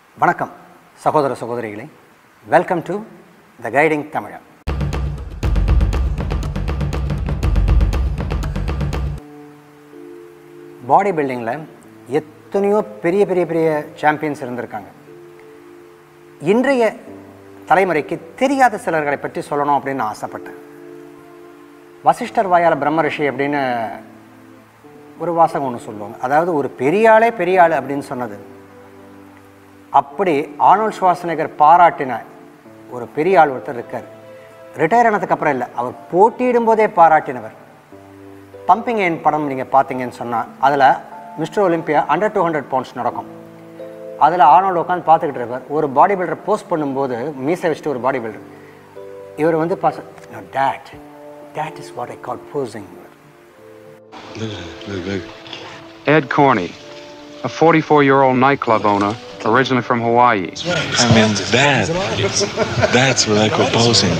வணக்கம் சகோதர சகோதரிகளே வெல்கம் டு த கைடிங் தமிழா பாடி பில்டிங்கில் எத்தனையோ பெரிய பெரிய பெரிய சாம்பியன்ஸ் இருந்திருக்காங்க இன்றைய தலைமுறைக்கு தெரியாத சிலர்களை பற்றி சொல்லணும் அப்படின்னு நான் ஆசைப்பட்டேன் வசிஷ்டர் வாயால பிரம்ம ரிஷி அப்படின்னு ஒரு வாசகம் ஒன்று சொல்லுவாங்க அதாவது ஒரு பெரிய ஆளே பெரிய ஆள் அப்படின்னு சொன்னது அப்படி ஆனோல் சுவாசனகர் பாராட்டின ஒரு பெரிய ஆள் ஒருத்தர் இருக்கார் ரிட்டையர் ஆனதுக்கு அப்புறம் இல்லை அவர் போட்டியிடும் போதே பாராட்டினவர் பம்பிங் என் படம் நீங்கள் பார்த்தீங்கன்னு சொன்னால் அதில் Mister Olympia under two hundred pounds நடக்கும் அதில் ஆனோல்டு உட்காந்து பார்த்துக்கிட்டு இருப்பார் ஒரு பாடி பில்டர் போஸ்ட் பண்ணும்போது மீசை வச்சுட்டு ஒரு பாடி பில்டர் இவர் வந்து பாஸ் that that is what I call posing Look at it. Look, look. Ed Corney, a 44 year old nightclub owner, originally from Hawaii. I mean, that. That's what I call posing.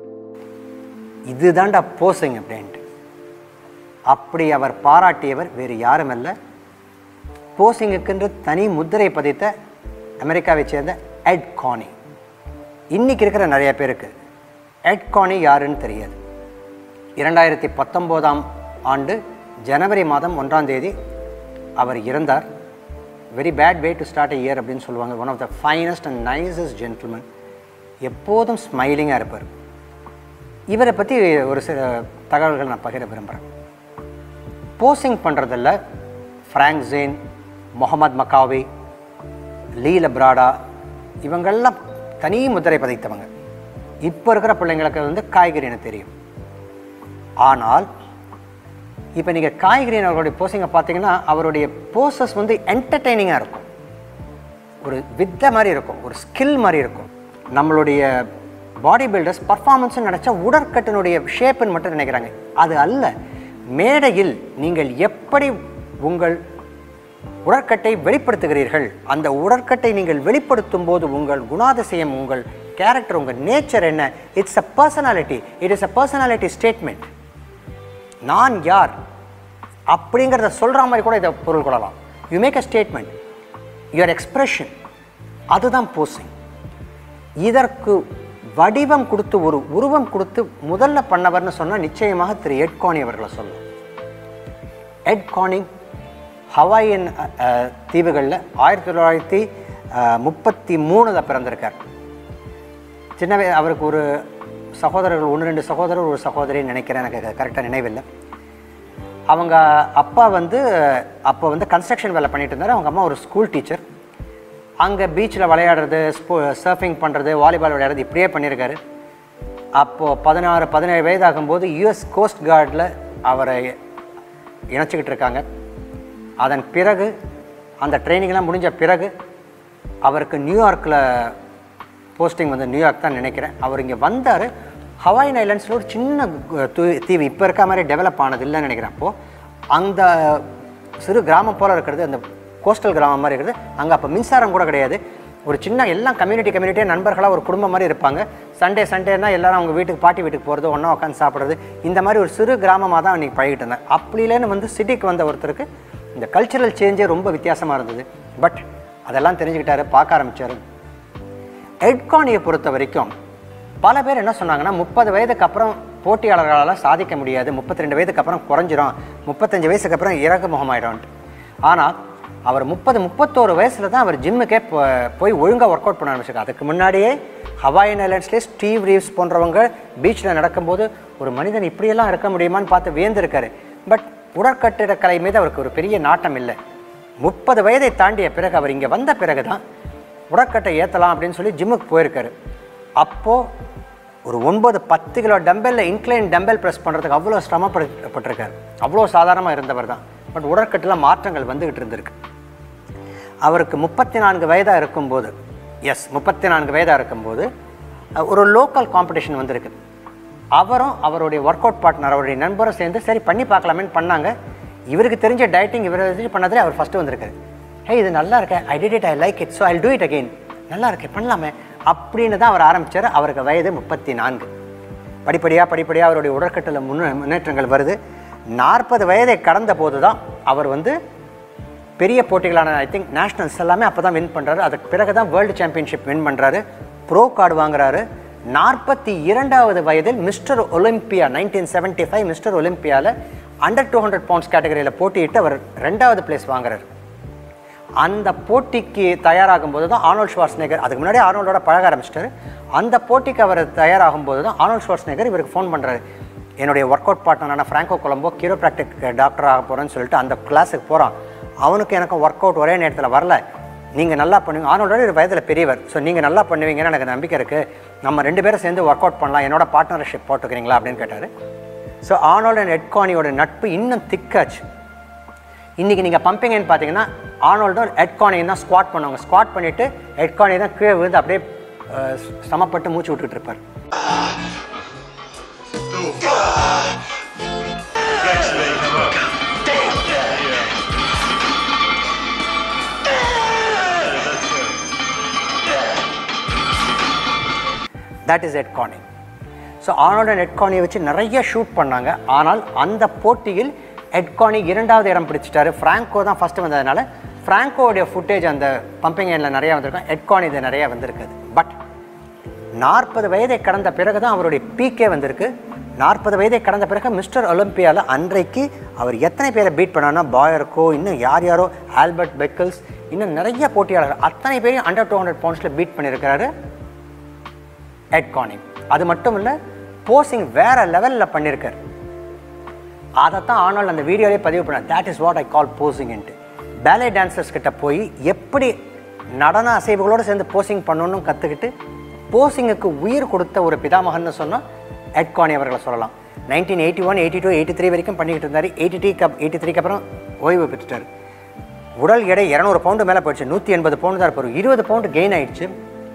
இதுதான்டா posing அப்படின்ட்டு அப்படி அவர் பாராட்டியவர் வேறு யாரும் அல்ல போசிங்குக்கென்று தனி முத்திரை பதித்த அமெரிக்காவைச் சேர்ந்த எட் கானி இன்னைக்கு இருக்கிற நிறைய பேருக்கு எட் கானி யாருன்னு தெரியாது இரண்டாயிரத்தி பத்தொம்போதாம் ஆண்டு ஜனவரி மாதம் ஒன்றாம் தேதி அவர் இறந்தார் very bad way to start year அப்படின்னு சொல்லுவாங்க one of the finest and nicest gentleman எப்போதும் ஸ்மைலிங்காக இருப்பார் இவரை பற்றி ஒரு சில தகவல்கள் நான் பகிர விரும்புகிறேன் போசிங் பண்ணுறதில்ல Frank Zane Mohamed Makkawy Lee Labrada இவங்கெல்லாம் தனி முத்திரை பதித்தவங்க இப்போ இருக்கிற பிள்ளைங்களுக்கு வந்து காய்கறின்னு தெரியும் ஆனால் இப்போ நீங்கள் காய்கறின் அவர்களுடைய போசிங்கை பார்த்தீங்கன்னா அவருடைய போசஸ் வந்து என்டர்டெய்னிங்காக இருக்கும் ஒரு வித்தை மாதிரி இருக்கும் ஒரு ஸ்கில் மாதிரி இருக்கும் நம்மளுடைய பாடி பில்டர்ஸ் பர்ஃபார்மன்ஸ் நினச்சா உடற்கட்டினுடைய ஷேப்புன்னு மட்டும் நினைக்கிறாங்க அது அல்ல மேடையில் நீங்கள் எப்படி உங்கள் உடற்கட்டை வெளிப்படுத்துகிறீர்கள் அந்த உடற்கட்டை நீங்கள் வெளிப்படுத்தும் போது உங்கள் குணாதிசயம் உங்கள் கேரக்டர் உங்கள் நேச்சர் என்ன it's a personality it is a personality statement நான் யார் அப்படிங்கிறத சொல்கிற மாதிரி கூட இதை பொருள் கொள்ளலாம் you make a statement your expression அதுதான் போசிங் இதற்கு வடிவம் கொடுத்து ஒரு உருவம் கொடுத்து முதல்ல பண்ணவர்னு சொன்னால் நிச்சயமாக திரு எட்கானி அவர்களை சொல்லலாம் எட் கானிங் ஹவாயின் தீவுகளில் ஆயிரத்தி தொள்ளாயிரத்தி முப்பத்தி மூணில் பிறந்திருக்கார் சின்ன வய- அவருக்கு ஒரு சகோதரர்கள் ஒன்று ரெண்டு சகோதரர் ஒரு சகோதரின்னு நினைக்கிறேன் எனக்கு கரெக்டாக நினைவில்லை அவங்க அப்பா வந்து அப்போ வந்து கன்ஸ்ட்ரக்ஷன் வேலை பண்ணிட்டு இருந்தார் அவங்க அம்மா ஒரு ஸ்கூல் டீச்சர் அங்கே பீச்சில் விளையாடுறது ஸ்போ சர்ஃபிங் பண்ணுறது வாலிபால் விளையாடுறது இப்படியே பண்ணியிருக்காரு அப்போது பதினாறு பதினேழு வயதாகும்போது யுஎஸ் கோஸ்ட் கார்டில் அவரை இணைச்சிக்கிட்டு இருக்காங்க அதன் பிறகு அந்த ட்ரைனிங்லாம் முடிஞ்ச பிறகு அவருக்கு நியூயார்க்கில் போஸ்டிங் வந்து நியூயார்க் தான் நினைக்கிறேன் அவர் இங்கே வந்தார் ஹவாயின் ஐலாண்ட்ஸில் ஒரு சின்ன கு- தூ- தீவு இப்போ இருக்க மாதிரி டெவலப் ஆனது இல்லைன்னு நினைக்கிறேன் அப்போது அந்த சிறு கிராமம் போல் இருக்கிறது அந்த கோஸ்டல் கிராமம் மாதிரி இருக்குது அங்கே அப்போ மின்சாரம் கூட கிடையாது ஒரு சின்ன எல்லாம் கம்யூனிட்டி கம்யூனிட்டியாக நண்பர்களாக ஒரு குடும்பம் மாதிரி இருப்பாங்க சண்டே சண்டேனா எல்லாரும் அவங்க வீட்டுக்கு பாட்டி வீட்டுக்கு போகிறது ஒன்றா உட்காந்து சாப்பிட்றது இந்த மாதிரி ஒரு சிறு கிராமமாக தான் அன்றைக்கி பழகிட்டு இருந்தேன் அப்படிலேன்னு வந்து சிட்டிக்கு வந்த ஒருத்தருக்கு இந்த கல்ச்சுரல் சேஞ்சே ரொம்ப வித்தியாசமாக இருந்தது பட் அதெல்லாம் தெரிஞ்சுக்கிட்டாரு பார்க்க ஆரம்பிச்சாரு எட்கானியை பொறுத்த வரைக்கும் பல பேர் என்ன சொன்னாங்கன்னா முப்பது வயதுக்கு அப்புறம் போட்டியாளர்களால் சாதிக்க முடியாது முப்பத்தி ரெண்டு வயதுக்கு அப்புறம் குறைஞ்சிரும் முப்பத்தஞ்சு வயசுக்கு அப்புறம் இறகு முகமாயிடும்ட்டு ஆனால் அவர் முப்பது முப்பத்தோரு வயசில் தான் அவர் ஜிம்முக்கே போ- போய் ஒழுங்காக ஒர்க் அவுட் பண்ண ஆரம்பிச்சிருக்காரு அதுக்கு முன்னாடியே ஹவாயின் ஐலாண்ட்ஸ்லேயே ஸ்டீவ் ரீவ்ஸ் போன்றவங்க பீச்சில் நடக்கும்போது ஒரு மனிதன் இப்படியெல்லாம் இருக்க முடியுமான்னு பார்த்து வியந்திருக்காரு பட் உடற்கட்டிடக்கலை மீது அவருக்கு ஒரு பெரிய நாட்டம் இல்லை முப்பது வயதை தாண்டிய பிறகு அவர் இங்கே வந்த பிறகு தான் உடற்கட்டை ஏற்றலாம் அப்படின்னு சொல்லி ஜிம்முக்கு போயிருக்காரு அப்போது ஒரு ஒன்பது பத்து கிலோ டம்பெல்ல இன்க்ளைன் டம்பெல் ப்ரெஸ் பண்ணுறதுக்கு அவ்வளோ சிரமப்பட்டிருக்காரு அவ்வளோ சாதாரணமாக இருந்தவர் தான் பட் உடற்கட்டில் மாற்றங்கள் வந்துக்கிட்டு இருந்திருக்கு அவருக்கு முப்பத்தி நான்கு வயதாக இருக்கும்போது எஸ் முப்பத்தி நான்கு வயதாக இருக்கும்போது அஹ், ஒரு லோக்கல் காம்படிஷன் வந்திருக்கு அவரும் அவருடைய ஒர்க் அவுட் பார்ட்னர் அவருடைய நண்பரும் சேர்ந்து சரி பண்ணி பார்க்கலாமேன்னு பண்ணாங்க இவருக்கு தெரிஞ்ச டயட்டிங் இவரை வச்சு பண்ணதிலே அவர் ஃபஸ்ட்டு வந்திருக்காரு ஹே இது நல்லா இருக்கே I did it I like it so I do it again நல்லா இருக்கே பண்ணலாமே அப்படின்னு தான் அவர் ஆரம்பித்தார் அவருக்கு வயது முப்பத்தி நான்கு படிப்படியாக படிப்படியாக அவருடைய உடற்கட்டில் முன்னே முன்னேற்றங்கள் வருது நாற்பது வயதை கடந்த போது தான் அவர் வந்து பெரிய போட்டிகளான ஐ திங்க் நேஷனல்ஸ் எல்லாமே அப்போ தான் வின் பண்ணுறாரு அதுக்கு பிறகு தான் வேர்ல்டு சாம்பியன்ஷிப் வின் பண்ணுறாரு ப்ரோ கார்டு வாங்குறாரு நாற்பத்தி இரண்டாவது வயதில் Mister Olympia nineteen seventy five Mister ஒலிம்பியாவில் அண்டர் டூ ஹண்ட்ரட் பவுண்ட்ஸ் கேட்டகரியில் போட்டியிட்டு அவர் ரெண்டாவது பிளேஸ் வாங்குறாரு அந்த போட்டிக்கு தயாராகும் போது தான் ஆர்னோல்ட் ஷ்வார்ஸ்நேகர் அதுக்கு முன்னாடி ஆர்னோல்டோட பழக ஆரம்பிச்சிட்டாரு அந்த போட்டிக்கு அவர் தயாராகும் போது தான் ஆர்னோல்ட் ஷ்வார்ஸ்நேகர் இவருக்கு ஃபோன் பண்ணுறாரு என்னுடைய ஒர்க் அவுட் பார்ட்னரான ஃப்ராங்கோ கொலம்போ கிரோப்ராக்டிக் டாக்டர் ஆக போகிறேன்னு சொல்லிட்டு அந்த கிளாஸுக்கு போகிறான் அவனுக்கு எனக்கு ஒர்க் அவுட் ஒரே நேரத்தில் வரல நீங்கள் நல்லா பண்ணுவீங்க ஆர்னோல்டோட ஒரு வயதில் பெரியவர் ஸோ நீங்கள் நல்லா பண்ணுவீங்கன்னு எனக்கு நம்பிக்கை இருக்குது நம்ம ரெண்டு பேரும் சேர்ந்து ஒர்க் அவுட் பண்ணலாம் என்னோட பார்ட்னர்ஷிப் போட்டுக்கிறீங்களா அப்படின்னு கேட்டார் ஸோ ஆர்னோல்ட் அண்ட் எட்கானியோட நட்பு இன்னும் திக்காச்சு இன்றைக்கி நீங்கள் பம்பிங்னு பார்த்தீங்கன்னா ஆர்னோல்டும் எட்கானியும் தான் ஸ்குவாட் பண்ணுவாங்க ஸ்குவாட் பண்ணிவிட்டு எட்கானி தான் கீழே விழுந்து அப்படியே அஹ், சமப்பட்டு மூச்சு விட்டுட்டு இருப்பார் that is Ed Corney so Arnold and எட்கானியை வச்சு நிறைய ஷூட் பண்ணாங்க ஆனால் அந்த போட்டியில் எட்கானி இரண்டாவது இடம் பிடிச்சிட்டாரு ஃப்ராங்கோ தான் ஃபஸ்ட்டு வந்ததுனால ஃப்ராங்கோடைய ஃபுட்டேஜ் அந்த பம்பிங் எண்ணில் நிறைய வந்திருக்கும் எட்கானி இது நிறைய வந்திருக்குது பட் நாற்பது வயதை கடந்த பிறகு தான் அவருடைய பீக்கே வந்திருக்கு நாற்பது வயதை கடந்த பிறகு மிஸ்டர் ஒலிம்பியாவில் அன்றைக்கு அவர் எத்தனை பேரை பீட் பண்ணார்னா பாயருக்கோ இன்னும் யார் யாரோ ஆல்பர்ட் பெக்கல்ஸ் இன்னும் நிறைய போட்டியாளர்கள் அத்தனை பேரையும் அண்டர் டூ ஹண்ட்ரட் பவுண்ட்ஸில் பீட் பண்ணியிருக்கிறாரு எட் கானிங் அது மட்டும் இல்லை போசிங் வேற லெவலில் பண்ணியிருக்காரு அதைத்தான் ஆனால் அந்த வீடியோலே பதிவு பண்ணார் that is what I call போசிங்ன்ட்டு பேலே டான்சர்ஸ் கிட்ட போய் எப்படி நடன அசைவுகளோடு சேர்ந்து போசிங் பண்ணணும்னு கற்றுக்கிட்டு போசிங்குக்கு உயிர் கொடுத்த ஒரு பிதாமகன்னு சொன்னால் எட்கானி அவர்களை சொல்லலாம் nineteen eighty one eighty two eighty three வரைக்கும் பண்ணிக்கிட்டு இருந்தார் எயிட்டி த்ரீ கப் எயிட்டி த்ரீக்கு அப்புறம் ஓய்வு பெற்றுட்டார் உடல் எடை இரநூறு பவுண்டு மேலே போயிடுச்சு நூற்றி எண்பது பவுண்டு தான் இருப்பார் இருபது பவுண்டு கெயின் ஆயிடுச்சு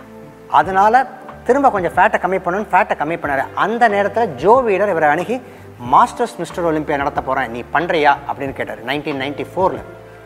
அதனால திரும்ப கொஞ்சம் ஃபேட்டை கம்மி பண்ணணும்னு ஃபேட்டை கம்மி பண்ணாரு அந்த நேரத்தில் ஜோ வீடர் இவரை அணுகி மாஸ்டர்ஸ் மிஸ்டர் ஒலிம்பியா நடத்த போகிறேன் நீ பண்ணுறியா அப்படின்னு கேட்டார் நைன்டீன் நைன்டி ஃபோரில்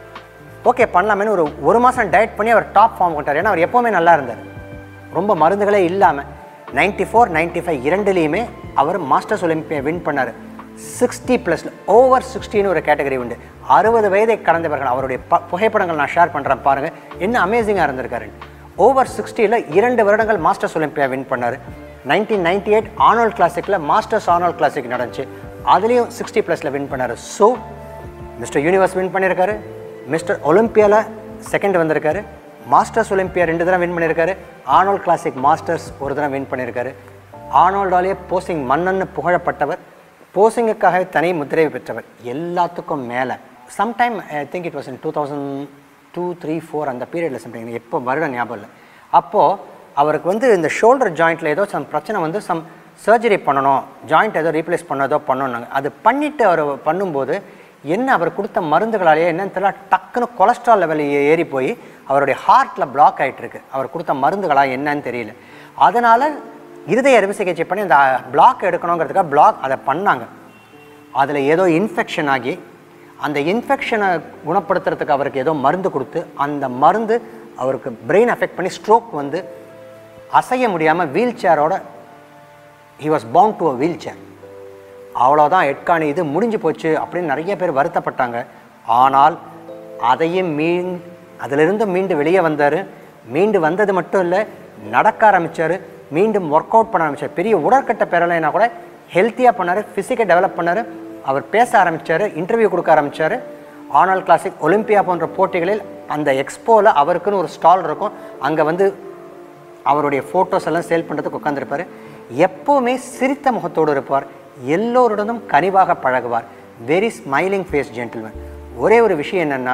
ஓகே பண்ணலாமேன்னு ஒரு ஒரு மாதம் டயட் பண்ணி அவர் டாப் ஃபார்ம் கொண்டார் ஏன்னா அவர் எப்போவுமே நல்லா இருந்தார் ரொம்ப மருந்துகளே இல்லாமல் நைன்டி ஃபோர் நைன்டி ஃபைவ் இரண்டுலேயுமே அவர் மாஸ்டர்ஸ் ஒலிம்பியா வின் பண்ணார் சிக்ஸ்டி ப்ளஸ் ஓவர் சிக்ஸ்டின்னு ஒரு கேட்டகரி உண்டு அறுபது வயதை கடந்தவர்கள் அவருடைய ப புகைப்படங்கள் நான் ஷேர் பண்ணுறேன் பாருங்கள் என்ன அமேசிங்காக இருந்திருக்காரு ஓவர் சிக்ஸ்டியில் இரண்டு வருடங்கள் மாஸ்டர்ஸ் ஒலிம்பியா வின் பண்ணார் நைன்டீன் நைன்டி எயிட் ஆனோல் கிளாசிக்கில் மாஸ்டர்ஸ் ஆனோல் கிளாசிக் நடந்துச்சு அதுலேயும் சிக்ஸ்டி ப்ளஸில் வின் பண்ணார் ஸோ மிஸ்டர் யூனிவர்ஸ் வின் பண்ணியிருக்காரு மிஸ்டர் ஒலிம்பியாவில் செகண்ட் வந்திருக்காரு மாஸ்டர்ஸ் ஒலிம்பியா ரெண்டு தடவை வின் பண்ணியிருக்காரு ஆனோல் கிளாசிக் மாஸ்டர்ஸ் ஒரு தடவை வின் பண்ணியிருக்காரு ஆனோல்டாலேயே போசிங் மன்னன்னு புகழப்பட்டவர் போசிங்குக்காக தனி முத்திரை பெற்றவர் எல்லாத்துக்கும் மேலே sometime I think it was in two thousand two three four அந்த பீரியடில் சம்திங் எப்போ வருடம் ஞாபகம் இல்லை அப்போது அவருக்கு வந்து இந்த ஷோல்டர் ஜாயிண்ட்டில் ஏதோ சம் பிரச்சனை வந்து சம் சர்ஜரி பண்ணணும் ஜாயிண்ட் ஏதோ ரீப்ளேஸ் பண்ணதோ பண்ணணுன்னாங்க அது பண்ணிவிட்டு அவர் பண்ணும்போது என்ன அவர் கொடுத்த மருந்துகளாலேயே என்னன்னு தெரியல டக்குன்னு கொலஸ்ட்ரால் லெவல் ஏறி போய் அவருடைய ஹார்ட்டில் பிளாக் ஆகிட்டு இருக்கு அவர் கொடுத்த மருந்துகளா என்னன்னு தெரியல அதனால் இருதய அறுவை சிகிச்சை பண்ணி அந்த பிளாக் எடுக்கணுங்கிறதுக்காக பிளாக் அதை பண்ணாங்க அதில் ஏதோ இன்ஃபெக்ஷன் ஆகி அந்த இன்ஃபெக்ஷனை குணப்படுத்துறதுக்கு அவருக்கு ஏதோ மருந்து கொடுத்து அந்த மருந்து அவருக்கு பிரெயின் அஃபெக்ட் பண்ணி ஸ்ட்ரோக் வந்து அசைய முடியாமல் வீல் சேரோட he was bound to a wheelchair அவ்வளோதான் எட்காணி இது முடிஞ்சு போச்சு அப்படின்னு நிறைய பேர் வருத்தப்பட்டாங்க ஆனால் அதையும் மீன் அதிலிருந்து மீண்டு வெளியே வந்தார் மீண்டு வந்தது மட்டும் இல்லை நடக்க ஆரம்பித்தார் மீண்டும் ஒர்க் அவுட் பண்ண ஆரம்பித்தார் பெரிய உடற்கட்ட பெறலைன்னா கூட ஹெல்த்தியாக பண்ணார் ஃபிசிக்கை டெவலப் பண்ணார் அவர் பேச ஆரம்பித்தார் இன்டர்வியூ கொடுக்க ஆரம்பித்தார் ஆனல் கிளாசிக் ஒலிம்பியா போன்ற போட்டிகளில் அந்த எக்ஸ்போவில் அவருக்குன்னு ஒரு ஸ்டால் இருக்கும் அங்கே வந்து அவருடைய ஃபோட்டோஸ் எல்லாம் சேல் பண்ணுறதுக்கு உட்காந்துருப்பார் எப்போவுமே சிரித்த முகத்தோடு இருப்பார் எல்லோருடனும் கனிவாக பழகுவார் வெரி ஸ்மைலிங் ஃபேஸ் ஜென்டில்மேன் ஒரே ஒரு விஷயம் என்னென்னா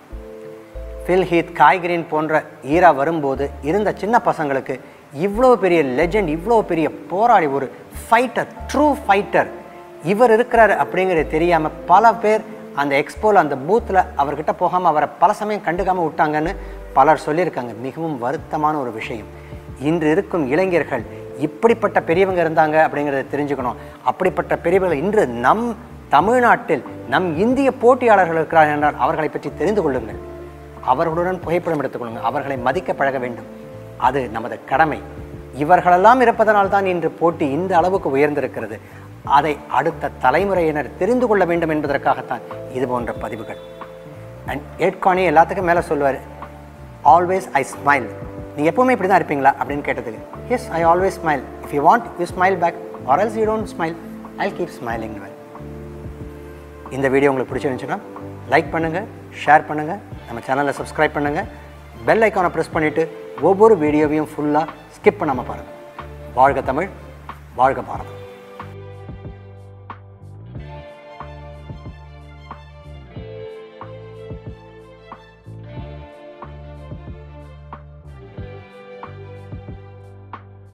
ஃபில் ஹீத் காய்கிரீன் போன்ற ஈரா வரும்போது இருந்த சின்ன பசங்களுக்கு இவ்வளோ பெரிய லெஜெண்ட் இவ்வளோ பெரிய போராளி ஒரு ஃபைட்டர் ட்ரூ ஃபைட்டர் இவர் இருக்கிறார் அப்படிங்கிறது தெரியாமல் பல பேர் அந்த எக்ஸ்போவில் அந்த பூத்தில் அவர்கிட்ட போகாமல் அவரை பல சமயம் கண்டுக்காமல் விட்டாங்கன்னு பலர் சொல்லியிருக்காங்க மிகவும் வருத்தமான ஒரு விஷயம் இன்று இருக்கும் இளைஞர்கள் இப்படிப்பட்ட பெரியவங்க இருந்தாங்க அப்படிங்கிறத தெரிஞ்சுக்கணும் அப்படிப்பட்ட பெரியவர்கள் இன்று நம் தமிழ்நாட்டில் நம் இந்திய போட்டியாளர்கள் இருக்கிறார்கள் என்றால் அவர்களை பற்றி தெரிந்து கொள்ளுங்கள் அவர்களுடன் புகைப்படம் எடுத்துக்கொள்ளுங்கள் அவர்களை மதிக்க பழக வேண்டும் அது நமது கடமை இவர்களெல்லாம் இருப்பதனால் தான் இன்று போட்டி இந்த அளவுக்கு உயர்ந்திருக்கிறது அதை அடுத்த தலைமுறையினர் தெரிந்து கொள்ள வேண்டும் என்பதற்காகத்தான் இது போன்ற பதிவுகள் அண்ட் எட் கானி எல்லாத்துக்கும் மேலே சொல்லுவார் ஆல்வேஸ் ஐ ஸ்மைல் நீ எப்பவுமே இப்படி தான் இருப்பீங்களா அப்படின்னு கேட்டதுக்கு yes I always smile if you want you smile back or else you don't smile I keep smiling இந்த வீடியோ உங்களுக்கு பிடிச்சிருந்துச்சுன்னா லைக் பண்ணுங்கள் ஷேர் பண்ணுங்கள் நம்ம சேனலை சப்ஸ்கிரைப் பண்ணுங்கள் பெல் ஐக்கானை ப்ரெஸ் பண்ணிவிட்டு ஒவ்வொரு வீடியோவையும் ஃபுல்லாக ஸ்கிப் பண்ணாமல் பாருங்கள் வாழ்க தமிழ் வாழ்க பாரதம்